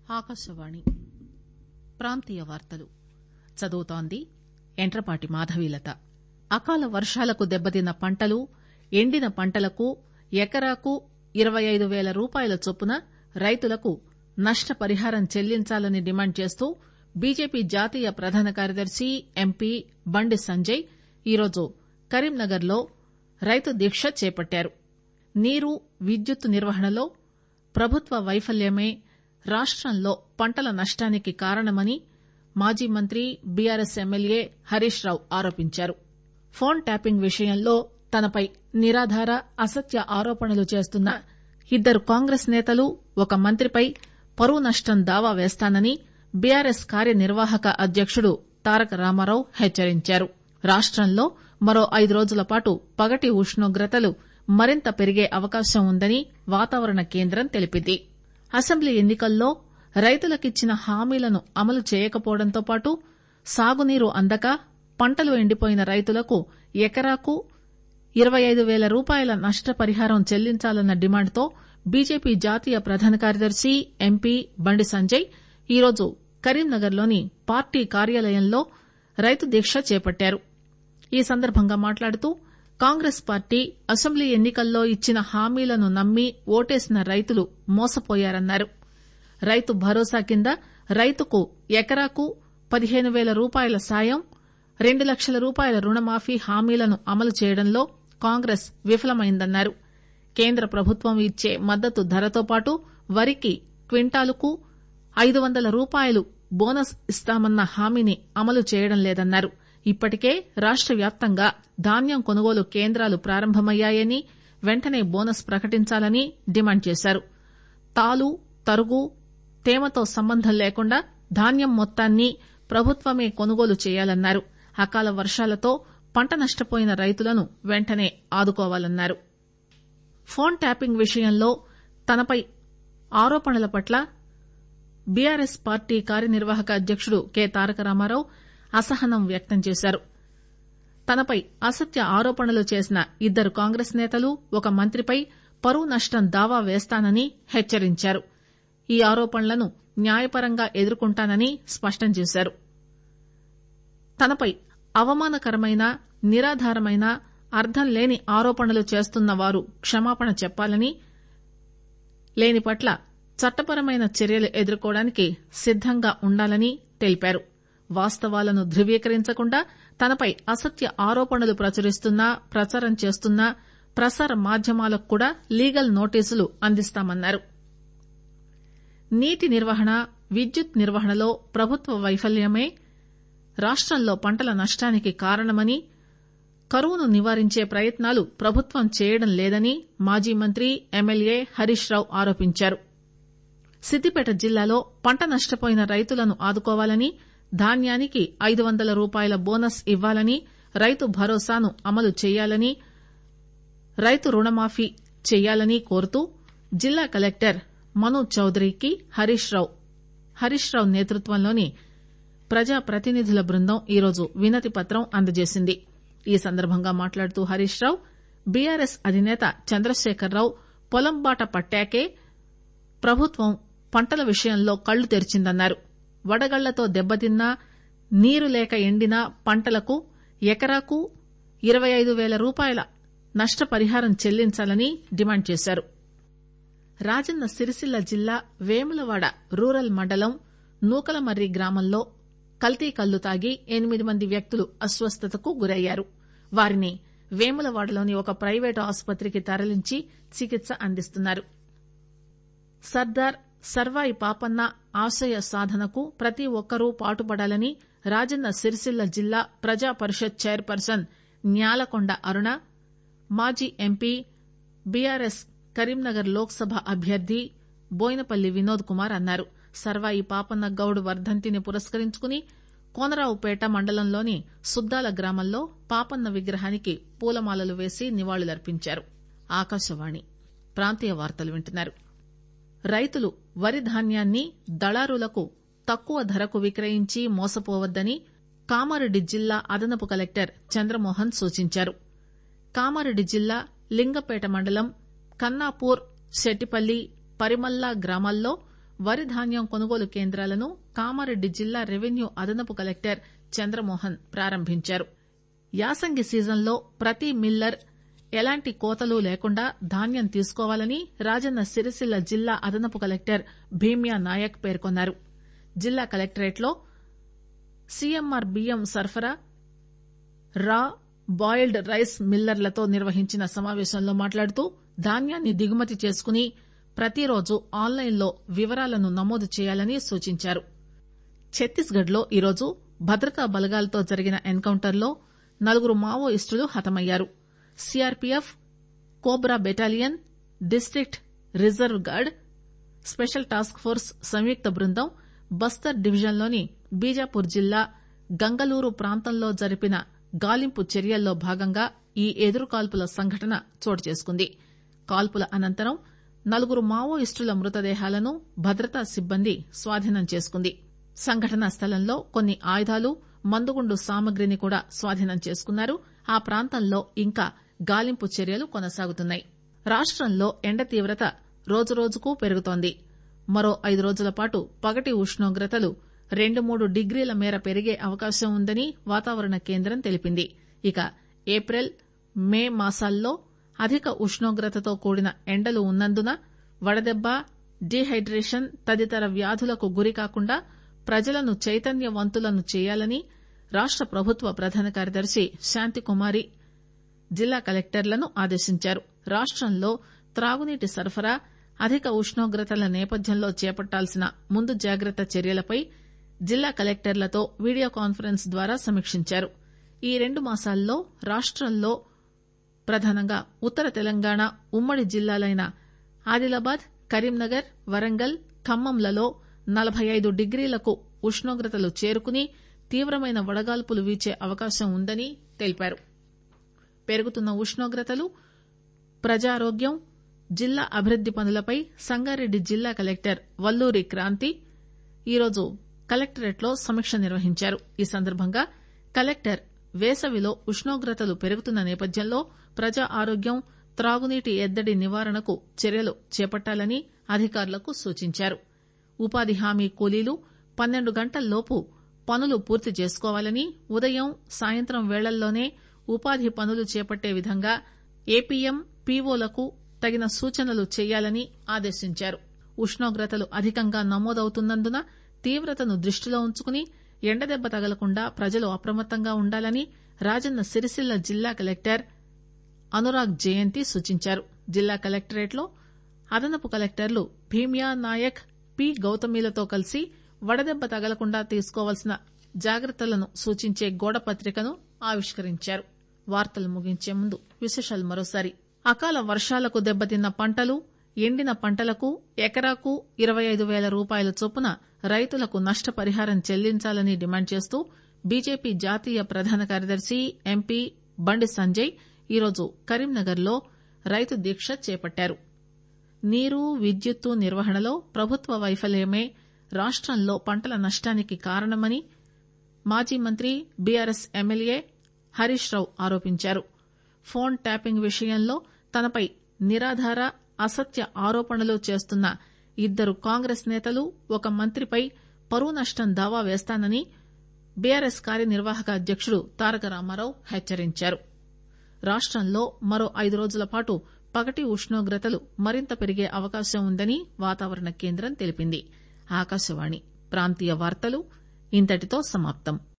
ఆకాశవాణి ప్రాంతీయ వార్తలు చదువుతోంది ఎంట్రపాటి మాధవీలత అకాల వర్షాలకు దెబ్బతిన్న పంటలు ఎండిన పంటలకు ఎకరాకు ఇరవై ఐదు పేల రూపాయల చొప్పున రైతులకు నష్టపరిహారం చెల్లించాలని డిమాండ్ చేస్తూ బీజేపీ జాతీయ ప్రధాన కార్యదర్శి ఎంపీ బండి సంజయ్ ఈరోజు కరీంనగర్ లో రైతు దీక్ష చేపట్టారు నీరు విద్యుత్ నిర్వహణలో ప్రభుత్వ వైఫల్యమే రాష్టంలో పంటల నష్టానికి కారణమని మాజీ మంత్రి బీఆర్ఎస్ ఎమ్మెల్యే హరీష్ రావు ఆరోపించారు ఫోన్ ట్యాపింగ్ విషయంలో తనపై నిరాధార అసత్య ఆరోపణలు చేస్తున్న ఇద్దరు కాంగ్రెస్ నేతలు ఒక మంత్రిపై పరువు నష్టం దావా వేస్తానని బీఆర్ఎస్ కార్యనిర్వాహక అధ్యకుడు తారక రామారావు హెచ్చరించారు రాష్టంలో మరో ఐదు రోజుల పాటు పగటి ఉష్ణోగ్రతలు మరింత పెరిగే అవకాశం ఉందని వాతావరణ కేంద్రం తెలిపింది అసెంబ్లీ ఎన్ని కల్లో రైతులకిచ్చిన హామీలను అమలు చేయకపోవడంతో పాటు సాగునీరు అందక పంటలు ఎండిపోయిన రైతులకు ఎకరాకు ఇరవై ఐదు పేల రూపాయల నష్టపరిహారం చెల్లించాలన్న డిమాండ్తో బీజేపీ జాతీయ ప్రధాన కార్యదర్శి ఎంపీ బండి సంజయ్ ఈరోజు కరీంనగర్ లోని పార్టీ కార్యాలయంలో రైతు దీక్ష చేపట్టారు ఈ సందర్భంగా మాట్లాడుతూ కాంగ్రెస్ పార్టీ అసెంబ్లీ ఎన్ని కల్లో ఇచ్చిన హామీలను నమ్మి ఓటేసిన రైతులు మోసపోయారన్నారు రైతు భరోసా కింద రైతుకు ఎకరాకు పదిహేను పేల రూపాయల సాయం రెండు లక్షల రూపాయల రుణమాఫీ హామీలను అమలు చేయడంలో కాంగ్రెస్ విఫలమైందన్నారు కేంద్ర ప్రభుత్వం ఇచ్చే మద్దతు ధరతో పాటు వరికి క్వింటాలుకు ఐదు వందల రూపాయలు బోనస్ ఇస్తామన్న హామీని అమలు చేయడం లేదన్నారు ఇప్పటికే రాష్ట వ్యాప్తంగా ధాన్యం కొనుగోలు కేంద్రాలు ప్రారంభమయ్యాయని వెంటనే బోనస్ ప్రకటించాలని డిమాండ్ చేశారు తాలు తరుగు తేమతో సంబంధం లేకుండా ధాన్యం మొత్తాన్ని ప్రభుత్వమే కొనుగోలు చేయాలన్నారు అకాల వర్షాలతో పంట నష్టపోయిన రైతులను వెంటనే ఆదుకోవాలన్నారు ఫోన్ ట్యాపింగ్ విషయంలో తనపై ఆరోపణల పట్ల బీఆర్ఎస్ పార్టీ కార్యనిర్వాహక అధ్యకుడు కె తారక రామారావు అసహనం వ్యక్తం చేశారు తనపై అసత్య ఆరోపణలు చేసిన ఇద్దరు కాంగ్రెస్ నేతలు ఒక మంత్రిపై పరువు నష్టం దావా వేస్తానని హెచ్చరించారు ఈ ఆరోపణలను న్యాయపరంగా ఎదుర్కొంటానని స్పష్టం చేశారు తనపై అవమానకరమైన నిరాధారమైన అర్థం లేని ఆరోపణలు చేస్తున్న వారు క్షమాపణ చెప్పాలని లేని పట్ల చట్టపరమైన చర్యలు ఎదుర్కోవడానికి సిద్దంగా ఉండాలని తెలిపారు వాస్తవాలను ధృవీకరించకుండా తనపై అసత్య ఆరోపణలు ప్రచురిస్తున్నా ప్రచారం చేస్తున్న ప్రసార మాధ్యమాలకు కూడా లీగల్ నోటీసులు అందిస్తామన్నారు నీటి నిర్వహణ విద్యుత్ నిర్వహణలో ప్రభుత్వ వైఫల్యమే రాష్టంలో పంటల నష్టానికి కారణమని కరువును నివారించే ప్రయత్నాలు ప్రభుత్వం చేయడం లేదని మాజీ మంత్రి ఎమ్మెల్యే హరీష్ రావు ఆరోపించారు సిద్దిపేట జిల్లాలో పంట నష్టపోయిన రైతులను ఆదుకోవాలని ధాన్యానికి ఐదు వందల రూపాయల బోనస్ ఇవ్వాలని రైతు భరోసాను అమలు చేయాలని రైతు రుణమాఫీ చేయాలని కోరుతూ జిల్లా కలెక్టర్ మనోజ్ చౌదరికి హరీష్ రావు హరీష్ రావు నేతృత్వంలోని ప్రజా ప్రతినిధుల బృందం ఈరోజు వినతి పత్రం అందజేసింది ఈ సందర్భంగా మాట్లాడుతూ హరీష్ రావు బీఆర్ఎస్ అధినేత చంద్రశేఖరరావు పొలం బాట పట్టాకే ప్రభుత్వం పంటల విషయంలో కళ్లు తెరిచిందన్నారు వడగళ్లతో దెబ్బతిన్న నీరు లేక ఎండిన పంటలకు ఎకరాకు ఇరవై ఐదు పేల రూపాయల నష్టపరిహారం చెల్లించాలని డిమాండ్ చేశారు రాజన్న సిరిసిల్ల జిల్లా వేములవాడ రూరల్ మండలం నూకలమర్రి గ్రామంలో కల్తీ కల్లు తాగి ఎనిమిది మంది వ్యక్తులు అస్వస్థతకు గురయ్యారు వారిని వేములవాడలోని ఒక ప్రైవేటు ఆసుపత్రికి తరలించి చికిత్స అందిస్తున్నారు సర్దార్ సర్వాయి పాపన్న ఆశయ సాధనకు ప్రతి ఒక్కరూ పాటుపడాలని రాజన్న సిరిసిల్ల జిల్లా ప్రజా పరిషత్ చైర్పర్సన్ న్యాలకొండ అరుణ మాజీ ఎంపీ బీఆర్ఎస్ కరీంనగర్ లోక్సభ అభ్యర్థి బోయినపల్లి వినోద్ కుమార్ అన్నారు సర్వాయి పాపన్న గౌడ్ వర్ధంతిని పురస్కరించుకుని కోనరావుపేట మండలంలోని సుద్దాల గ్రామంలో పాపన్న విగ్రహానికి పూలమాలలు వేసి నివాళులర్పించారు ఆకాశవాణి ప్రాంతీయ వార్తలు వింటున్నారు రైతులు వరి ధాన్యాన్ని దళారులకు తక్కువ ధరకు విక్రయించి మోసపోవద్దని కామారెడ్డి జిల్లా అదనపు కలెక్టర్ చంద్రమోహన్ సూచించారు కామారెడ్డి జిల్లా లింగపేట మండలం కన్నాపూర్ శెట్టిపల్లి పరిమల్లా గ్రామాల్లో వరి ధాన్యం కొనుగోలు కేంద్రాలను కామారెడ్డి జిల్లా రెవెన్యూ అదనపు కలెక్టర్ చంద్రమోహన్ ప్రారంభించారు యాసంగి సీజన్లో ప్రతి మిల్లర్ ఎలాంటి కోతలు లేకుండా ధాన్యం తీసుకోవాలని రాజన్న సిరిసిల్ల జిల్లా అదనపు కలెక్టర్ భీమ్యా నాయక్ పేర్కొన్నారు జిల్లా కలెక్టరేట్లో సీఎంఆర్ బియ్యం సరఫరా రా బాయిల్డ్ రైస్ మిల్లర్లతో నిర్వహించిన సమావేశంలో మాట్లాడుతూ ధాన్యాన్ని దిగుమతి చేసుకుని ప్రతిరోజు ఆన్లైన్లో వివరాలను నమోదు చేయాలని సూచించారు ఛత్తీస్గఢ్ లో ఈరోజు భద్రతా బలగాలతో జరిగిన ఎన్కౌంటర్లో నలుగురు మావోయిస్టులు హతమయ్యారు CRPF CoBRA battalion district reserve guard special task force సంయుక్త బృందం బస్తర్ డివిజన్లోని బీజాపూర్ జిల్లా గంగలూరు ప్రాంతంలో జరిపిన గాలింపు చర్యల్లో భాగంగా ఈ ఎదురుకాల్పుల సంఘటన చోటు చేసుకుంది కాల్పుల అనంతరం నలుగురు మావోయిస్టుల మృతదేహాలను భద్రతా సిబ్బంది స్వాధీనం చేసుకుంది సంఘటనా స్థలంలో కొన్ని ఆయుధాలు మందుగుండు సామగ్రిని కూడా స్వాధీనం చేసుకున్నారు ఆ ప్రాంతంలో ఇంకా గాలింపు చర్యలు కొనసాగుతున్నాయి రాష్టంలో ఎండ తీవ్రత రోజురోజుకు పెరుగుతోంది మరో ఐదు రోజుల పాటు పగటి ఉష్ణోగ్రతలు రెండు మూడు డిగ్రీల మేర పెరిగే అవకాశం ఉందని వాతావరణ కేంద్రం తెలిపింది ఇక ఏప్రిల్ మే మాసాల్లో అధిక ఉష్ణోగ్రతతో కూడిన ఎండలు ఉన్నందున వడదెబ్బ డీహైడ్రేషన్ తదితర వ్యాధులకు గురికాకుండా ప్రజలను చైతన్యవంతులను చేయాలని రాష్ట ప్రభుత్వ ప్రధాన కార్యదర్శి శాంతికుమారి జిల్లా కలెక్టర్లను ఆదేశించారు రాష్టంలో త్రాగునీటి సరఫరా అధిక ఉష్ణోగ్రతల నేపథ్యంలో చేపట్టాల్సిన ముందు జాగ్రత్త చర్యలపై జిల్లా కలెక్టర్లతో వీడియో కాన్ఫరెన్స్ ద్వారా సమీక్షించారు ఈ రెండు మాసాల్లో రాష్టంలో ప్రధానంగా ఉత్తర తెలంగాణ ఉమ్మడి జిల్లాలైన ఆదిలాబాద్ కరీంనగర్ వరంగల్ ఖమ్మంలలో నలబై ఐదు డిగ్రీలకు ఉష్ణోగ్రతలు చేరుకుని తీవ్రమైన వడగాల్పులు వీచే అవకాశం ఉందని తెలిపారు పెరుగుతున్న ఉష్ణోగ్రతలు ప్రజారోగ్యం జిల్లా అభివృద్ది పనులపై సంగారెడ్డి జిల్లా కలెక్టర్ వల్లూరి క్రాంతి ఈరోజు కలెక్టరేట్లో సమీక్ష నిర్వహించారు ఈ సందర్భంగా కలెక్టర్ వేసవిలో ఉష్ణోగ్రతలు పెరుగుతున్న నేపథ్యంలో ప్రజా ఆరోగ్యం త్రాగునీటి ఎద్దడి నివారణకు చర్యలు చేపట్టాలని అధికారులకు సూచించారు ఉపాధి హామీ కూలీలు పన్నెండు గంటల్లోపు పనులు పూర్తి చేసుకోవాలని ఉదయం సాయంత్రం వేళల్లోనే ఉపాధి పనులు చేపట్టే విధంగా ఏపీఎం పీఓలకు తగిన సూచనలు చేయాలని ఆదేశించారు ఉష్ణోగ్రతలు అధికంగా నమోదవుతున్నందున తీవ్రతను దృష్టిలో ఉంచుకుని ఎండదెబ్బ తగలకుండా ప్రజలు అప్రమత్తంగా ఉండాలని రాజన్న సిరిసిల్ల జిల్లా కలెక్టర్ అనురాగ్ జయంతి సూచించారు జిల్లా కలెక్టరేట్లో అదనపు కలెక్టర్లు భీమ్యా నాయక్ పి గౌతమిలతో కలిసి వడదెబ్బ తగలకుండా తీసుకోవాల్సిన జాగ్రత్తలను సూచించే గోడ పత్రికను ఆవిష్కరించారు వార్తలు ముగించే ముందు విశేషాలు మరోసారి అకాల వర్షాలకు దెబ్బతిన్న పంటలు ఎండిన పంటలకు ఎకరాకు ఇరవై ఐదు పేల రూపాయల చొప్పున రైతులకు నష్టపరిహారం చెల్లించాలని డిమాండ్ చేస్తూ బీజేపీ జాతీయ ప్రధాన కార్యదర్శి ఎంపీ బండి సంజయ్ ఈరోజు కరీంనగర్ లో రైతు దీక్ష చేపట్టారు నీరు విద్యుత్తు నిర్వహణలో ప్రభుత్వ వైఫల్యమే రాష్టంలో పంటల నష్టానికి కారణమని మాజీ మంత్రి బీఆర్ఎస్ ఎమ్మెల్యే హరీష్ రావు ఆరోపించారు ఫోన్ ట్యాపింగ్ విషయంలో తనపై నిరాధార అసత్య ఆరోపణలు చేస్తున్న ఇద్దరు కాంగ్రెస్ నేతలు ఒక మంత్రిపై పరువు నష్టం దావా వేస్తానని బీఆర్ఎస్ కార్యనిర్వాహక అధ్యకుడు తారక రామారావు హెచ్చరించారు రాష్టంలో మరో ఐదు రోజుల పాటు పగటి ఉష్ణోగ్రతలు మరింత పెరిగే అవకాశం ఉందని వాతావరణ కేంద్రం తెలిపింది ఆకాశవాణి ప్రాంతీయ వార్తలు ఇంతటితో సమాప్తం